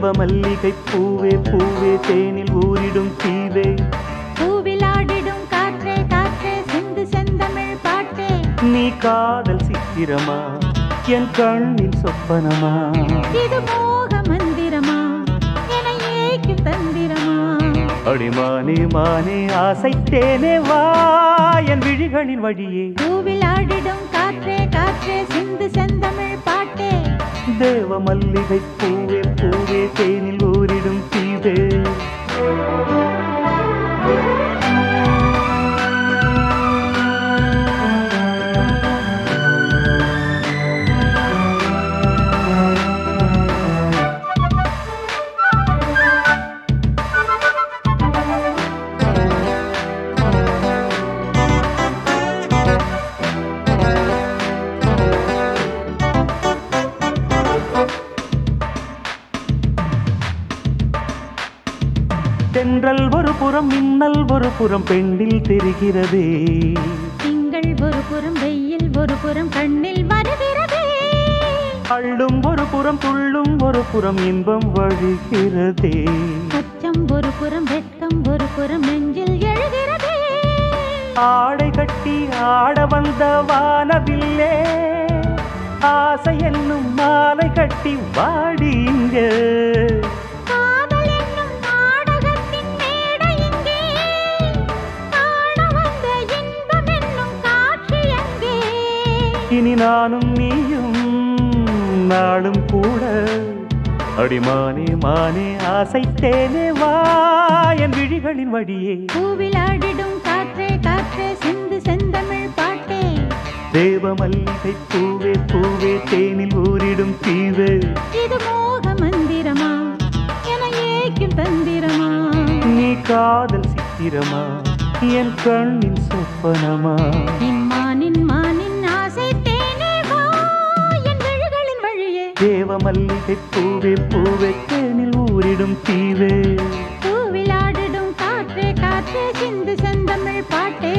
தேவ மல்லிகை பூவே பூவே தேனில் ஊரிடும் தீவே பூவிலாடிடும் காற்றே காற்றே சிந்து செந்தமிழ் பாட்டே நீ காதல் சித்திரமா என் கண்ணின் சொப்பனமா இது மோக மந்திரமா என ஏக்கும் தந்திரமா அடிமானே மானே ஆசைத்தேனே வா என் விழிகளின் வழியே பூவிலாடிடும் காற்றே காற்றே சிந்து செந்தமிழ் பாட்டே தேவ மல்லிகை பூவே பூவே தேனில் ஊரிடும் தீவே தென்றல் ஒரு புறம் மின்னல் ஒரு புறம் பெண்ணில் தெரிகிறதே திங்கள் ஒரு புறம் வெயில் ஒரு புறம் கண்ணில் வருகிறதே அள்ளும் ஒரு புறம் துள்ளும் ஒரு புறம் இன்பம் வழிகிறதே அச்சம் ஒரு புறம் வெட்கம் ஒரு புறம் நெஞ்சில் எழுகிறதே ஆடை கட்டி ஆட வந்த வானவில்லே ஆசை என்னும் மாலை கட்டி வாடி இங்க காதல் என்னும் நாடகத்தின் மேடை இங்கே காண வந்த இன்பம் என்னும் காட்சி எங்கே இனி நானும் நீயும் நாளும் கூட அடிமானே மானே ஆசைத்தேனே வா என் விழிகளின் வழியே பூவிலாடிடும் காற்றே காற்றே சிந்து செந்தமிழ் பாட்டே தேவ மல்லிகை பூவே பூவே தேனில் ஊரிடும் தீவு இது மோக மந்திரமா என ஏக்கும் தந்திரமா நீ காதல் சித்திரமா என் கண்ணின் சொப்பனமா இம்மானின் மானின் ஆசை தேனே வா என் விழிகளின் வழியே தேவ மல்லிகை பூவே பூவே தேனில் ஊரிடும் தீவு பூவிலாடிடும் காற்றே காற்றே சிந்து செந்தமிழ் பாட்டே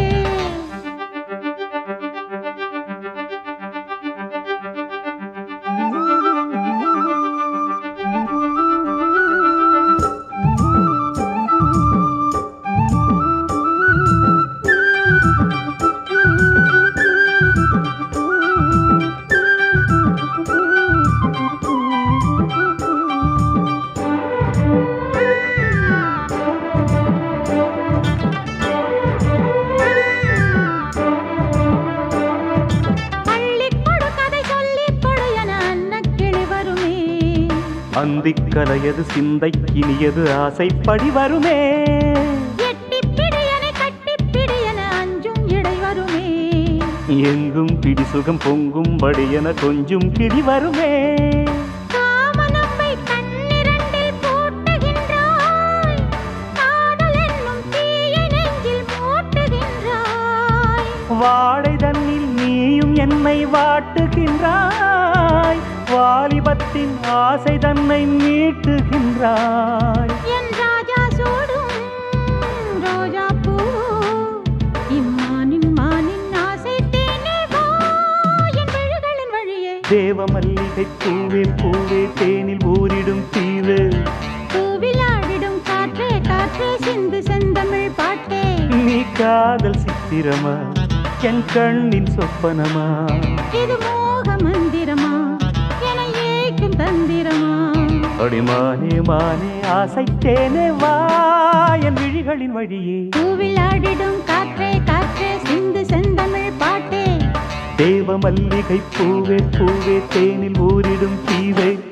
அள்ளிக் கொடு கதை சொல்லிக் கொடு என அன்னக்கிளி வருமே அந்திக் கலையது சிந்தை இனியது ஆசைப்படி வருமே எட்டிப் பிடி என கட்டிப் பிடி என அஞ்சும் இடை வருமே எங்கும் பிடி சுகம் பொங்கும் என கொஞ்சம் கிடி வருமே காமனம்பை கண்ணிரண்டில் பூட்டுகின்றாய் காதல் என்னும் தீயை நெஞ்சில் மூட்டுகின்றாய் வாடை தன்னில் நீயும் என்னை வாட்டுகின்றாய் வாலிபத்தின் ஆசை தன்னை மீட்டுகின்றாய் என் ராஜா சூடும் ரோஜா பூ இம்மானின் மானின் ஆசை தேனே வா என் விழிகளின் வழியே தேவ மல்லிகை பூவே பூவே தேனில் ஊரிடும் தீவு பூவிலாடிடும் காற்றே காற்றே சிந்து செந்தமிழ் பாட்டே நீ காதல் சித்திரமா என் கண்ணின் சொப்பனமா இது மோக மந்திரமா என ஏக்கும் தந்திரமா அடிமானே மானே ஆசைத்தேனே வா என் விழிகளின் வழியே பூவிலாடிடும் காற்றே காற்றே சிந்து செந்தமிழ் பாட்டே தேவ மல்லிகை பூவே பூவே தேனில் ஊரிடும் தீவே